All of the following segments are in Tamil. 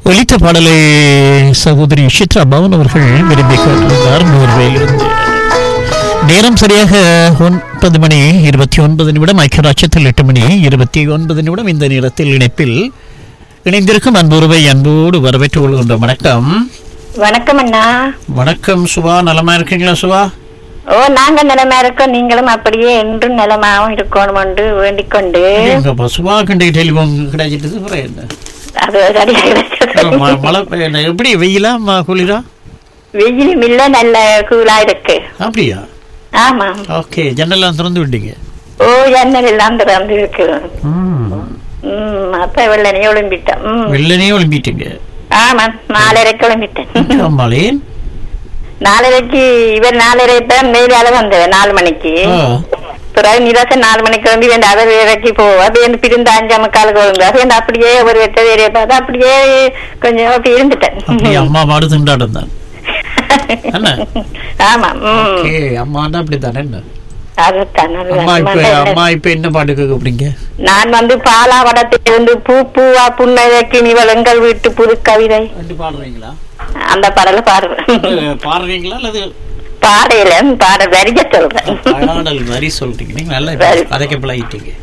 ஒலித்த பாடலை சகோதரி சித்ரா பவன் அவர்கள் விரும்பி கேட்டிருந்தார் நோர்வேயிலிருந்து நேரம் சரியாக ஒன்பது மணி இருபத்தி ஒன்பது நிமிடம் ஐக்கியராட்சத்தில் எட்டு மணி இருபத்தி ஒன்பது நிமிடம் இந்த நேரத்தில் இணைப்பில் இணைந்திருக்கும் அன்புறவை அன்போடு வரவேற்றுக் கொள்கின்ற வணக்கம் வணக்கம் அண்ணா வணக்கம் சுபா நலமா இருக்கீங்களா சுபா ஓ நாங்க நிலமா இருக்கோம் நீங்களும் அப்படியே என்றும் நிலமாவும் இருக்கணும் என்று வேண்டிக் கொண்டு எங்கப்பா சுபா கண்ட டெலிஃபோன் கிடைச்சிட்டு அப்புறம் என்ன அது சரியா ம- மழை பெய்ய- எப்படி வெயிலா ம- குளிரா வெயிலும் இல்ல நல்ல கூலா இருக்கு அப்படியா ஆமா ஓகே ஜன்னல்லாம் திறந்து விட்டீங்க ஓ ஜன்னல் எல்லாம் திறந்து இருக்கு ம். ம் அப்ப வெள்ளனே ஒளிம்பிட்டேன் ம் வெள்ளனே ஒளிம்பிட்டீங்க ஆமா நாலரைக்கு ஒளிம்பிட்டேன் மலேன் நாலரைக்கு இவர் நாலரை தான் மேலால வந்தவர் நாலு மணிக்கு பிறகு நிராசன் நாலு மணிக்கு கிளம்பி வேண்ட அவர் இறக்கி போவா வேண்டு பிரிந்து அஞ்சு முக்காலுக்கு விழுந்தா வேண்ட அப்படியே ஒரு வெட்ட வேறைய பார்த்து அப்படியே கொஞ்சம் அப்படி இருந்துட்டேன் அப்படி அம்மா பாடு திண்டாட்டம் தான் என்ன? ஆமா ம் ஓகே அம்மாண்டா அப்படித்தானே என்ன அதுதான் அது அம்மா இப்ப அது அம்மா இப்ப என்ன பாட்டு கேட்க போறீங்க நான் வந்து பாலாவடத்தில் இருந்து பூ பூவா புன்னகைக்கு நிவள் எங்கள் வீட்டு புது கவிதை ரெண்டு பாடுறீங்களா அந்த பாடல பாடுறேன் பாடுறீங்களா அல்லது பாடையில பாட வரிஜ சொல்றேன் பாடல் வரி சொல்றீங்க நீங்க நல்லா வரி. கதைக்க பழகிட்டீங்க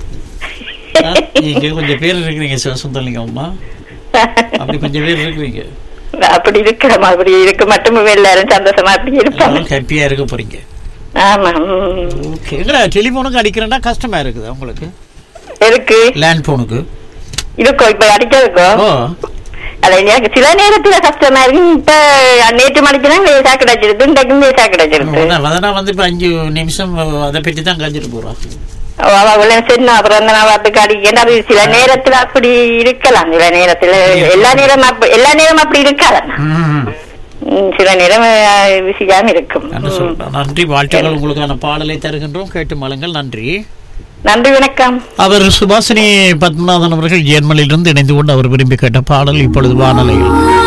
ஆ, நீங்க கொஞ்சம் பேர் இருக்கிறீங்க சிவசுந்தரலிங்க அம்மா அப்படி கொஞ்சம் பேர் இருக்கிறீங்க அப்படி இருக்கிறோம் அப்படி இருக்கு மட்டும் எல்லாரும் சந்தோஷமா அப்படி இருப்பாங்க ஹாப்பியா இருக்க போறீங்க ஆமா ம். ஓகே எங்கடா டெலிஃபோனுக்கு அடிக்கிறேன்னா கஷ்டமா இருக்குதா உங்களுக்கு இருக்கு லேண்ட் போனுக்கு இருக்கும் இப்ப அடிக்கிறதுக்கும் ஓ அது எனக்கு சில நேரத்துல கஷ்டமா இருக்கு இப்ப நேற்று மணிக்கு லேசா கிடைச்சிருக்கு இன்றைக்கும் லேசா கிடைச்சிருக்கு அதனா வந்து இப்ப அஞ்சு நிமிஷம் அதை பற்றி தான் கழிச்சிட்டு போறோம் அவ அவள சரி நான் அப்புறம் அந்த நான் பார்த்து அடிக்கிறேன் அது சில நேரத்துல அப்படி இருக்கலாம் சில நேரத்துல எல்லா நேரம் அப்ப- எல்லா நேரம் அப்படி இருக்காது ம், சில நேரம் அஹ், விசியாம இருக்கும் நன்றி ம். சொல்றேன் நன்றி வாழ்த்துக்கள் உங்களுக்கான பாடலை தருகின்றோம் கேட்டு மலங்கள் நன்றி நன்றி வணக்கம் அவர் சுபாசினி பத்மநாதன் அவர்கள் ஜேர்மனிலிருந்து இணைந்து கொண்டு அவர் விரும்பி கேட்ட பாடல் இப்பொழுது வானலையில்